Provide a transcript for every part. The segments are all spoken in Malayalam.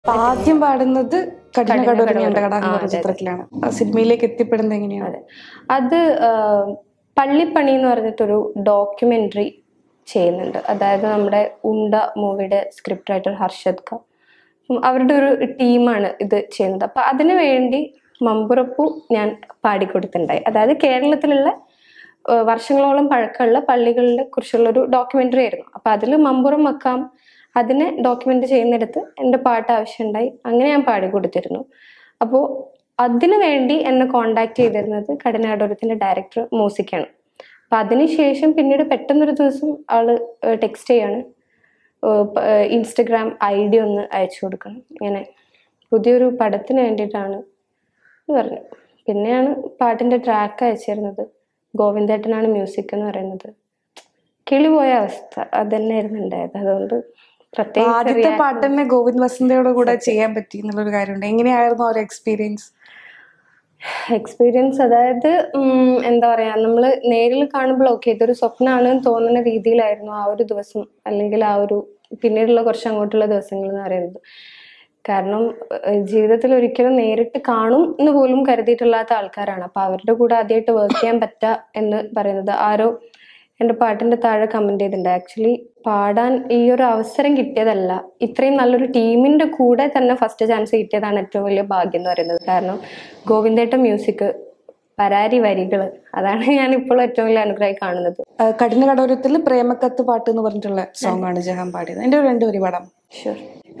ആദ്യം പാടുന്നത് കഠിന കഠിന കടൂർ കടൂർ. ഞണ്ടകട എന്ന് ആ, പറഞ്ഞ അതെ, ചിത്രത്തിലാണ് ആ സിനിമയിലേക്ക് എത്തിപ്പെടുന്നത് എങ്ങനെയാണ് അതെ അത് ആ, പള്ളിപ്പണി എന്ന് പറഞ്ഞിട്ടൊരു ഡോക്യുമെന്ററി ചെയ്യുന്നുണ്ട് അതായത് നമ്മുടെ ഉണ്ട മൂവിയുടെ സ്ക്രിപ്റ്റ് റൈറ്റർ ഹർഷദ് ഖാൻ ഉം, അവരുടെ ഒരു ടീമാണ് ഇത് ചെയ്യുന്നത് അപ്പൊ അതിനു വേണ്ടി മമ്പുറപ്പു ഞാൻ പാടിക്കൊടുത്തിട്ടുണ്ടായി അതായത് കേരളത്തിലുള്ള ആ, വർഷങ്ങളോളം പഴക്കമുള്ള പള്ളികളെ കുറിച്ചുള്ള ഒരു ഡോക്യുമെന്ററി ആയിരുന്നു അപ്പൊ അതിൽ മമ്പുറം മക്കാം അതിനെ ഡോക്യുമെന്റ് ചെയ്യുന്നിടത്ത് എൻ്റെ പാട്ട് ആവശ്യമുണ്ടായി അങ്ങനെ ഞാൻ പാടിക്കൊടുത്തിരുന്നു അപ്പോൾ അതിനു വേണ്ടി എന്നെ കോണ്ടാക്ട് ചെയ്തിരുന്നത് കഠിനാടോരത്തിന്റെ ഡയറക്ടർ മൂസിക്കാണ് അപ്പൊ അതിനുശേഷം പിന്നീട് പെട്ടെന്നൊരു ദിവസം ആള് ടെക്സ്റ്റ് ചെയ്യാണ് ഏഹ് പ- ഏഹ് ഇൻസ്റ്റഗ്രാം ഐ ഡി ഒന്ന് അയച്ചു കൊടുക്കണം ഇങ്ങനെ പുതിയൊരു പടത്തിന് വേണ്ടിയിട്ടാണ് എന്ന് പറഞ്ഞു പിന്നെയാണ് പാട്ടിന്റെ ട്രാക്ക് അയച്ചിരുന്നത് ഗോവിന്ദേട്ടനാണ് മ്യൂസിക് എന്ന് പറയുന്നത് കിളിപോയ അവസ്ഥ അത് തന്നെയായിരുന്നു ഉണ്ടായത് അതുകൊണ്ട് പ്രത്യേകിച്ച് ആദ്യത്തെ react- പാട്ട് തന്നെ ഗോവിന്ദ് വസന്തയുടെ കൂടെ ചെയ്യാൻ പറ്റി എന്നുള്ളൊരു കാര്യമുണ്ട് എങ്ങനെയായിരുന്നു ആ ഒരു എക്സ്പീരിയൻസ് എക്സ്പീരിയൻസ് അതായത് ഉം, എന്താ പറയാ നമ്മൾ നേരിൽ കാണുമ്പോൾ ഓക്കെ ഇതൊരു സ്വപ്നമാണ് എന്ന് തോന്നുന്ന രീതിയിലായിരുന്നു ആ ഒരു ദിവസം അല്ലെങ്കിൽ ആ ഒരു പിന്നീടുള്ള കുറച്ച് അങ്ങോട്ടുള്ള ദിവസങ്ങൾ എന്ന് പറയുന്നത് കാരണം ഏഹ്, ജീവിതത്തിൽ ഒരിക്കലും നേരിട്ട് കാണും എന്ന് പോലും കരുതിയിട്ടില്ലാത്ത ആൾക്കാരാണ് അപ്പൊ അവരുടെ കൂടെ ആദ്യമായിട്ട് വർക്ക് ചെയ്യാൻ പറ്റുക എന്ന് പറയുന്നത് ആരോ എൻ്റെ പാട്ടിന്റെ താഴെ കമന്റ് ചെയ്തിട്ടുണ്ട് ആക്ച്വലി പാടാൻ ഈ ഒരു അവസരം കിട്ടിയതല്ല ഇത്രയും നല്ലൊരു ടീമിന്റെ കൂടെ തന്നെ ഫസ്റ്റ് ചാൻസ് കിട്ടിയതാണ് ഏറ്റവും വലിയ ഭാഗ്യം എന്ന് പറയുന്നത് കാരണം ഗോവിന്ദേട്ട മ്യൂസിക് പരാരി വരികൾ അതാണ് ഞാൻ ഇപ്പോൾ ഏറ്റവും വലിയ അനുഗ്രഹമായി കാണുന്നത് കഠിന കടോരത്തിൽ പ്രേമക്കത്ത് പാട്ട് എന്ന് പറഞ്ഞിട്ടുള്ള സോങ് ആണ് ജഹാൻ പാടിയത് എന്റെ രണ്ടു വരി പാടാം ഷുർ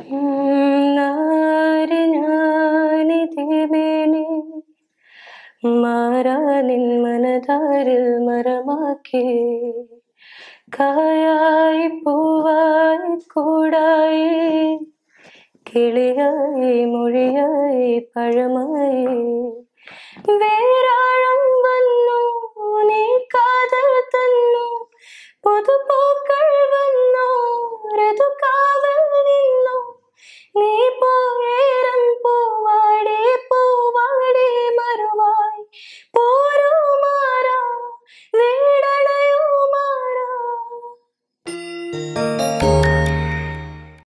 മാറാനിൻ മനതാരിൽ മരമാക്കി കായായി പൂവായി കൂടായി കിളിയായി മൊഴിയായി പഴമായി വേരാഴം വന്നു നീ കാതൽ തന്നു പുതുപൂക്കൾ വന്നു ഋതുകാവൽ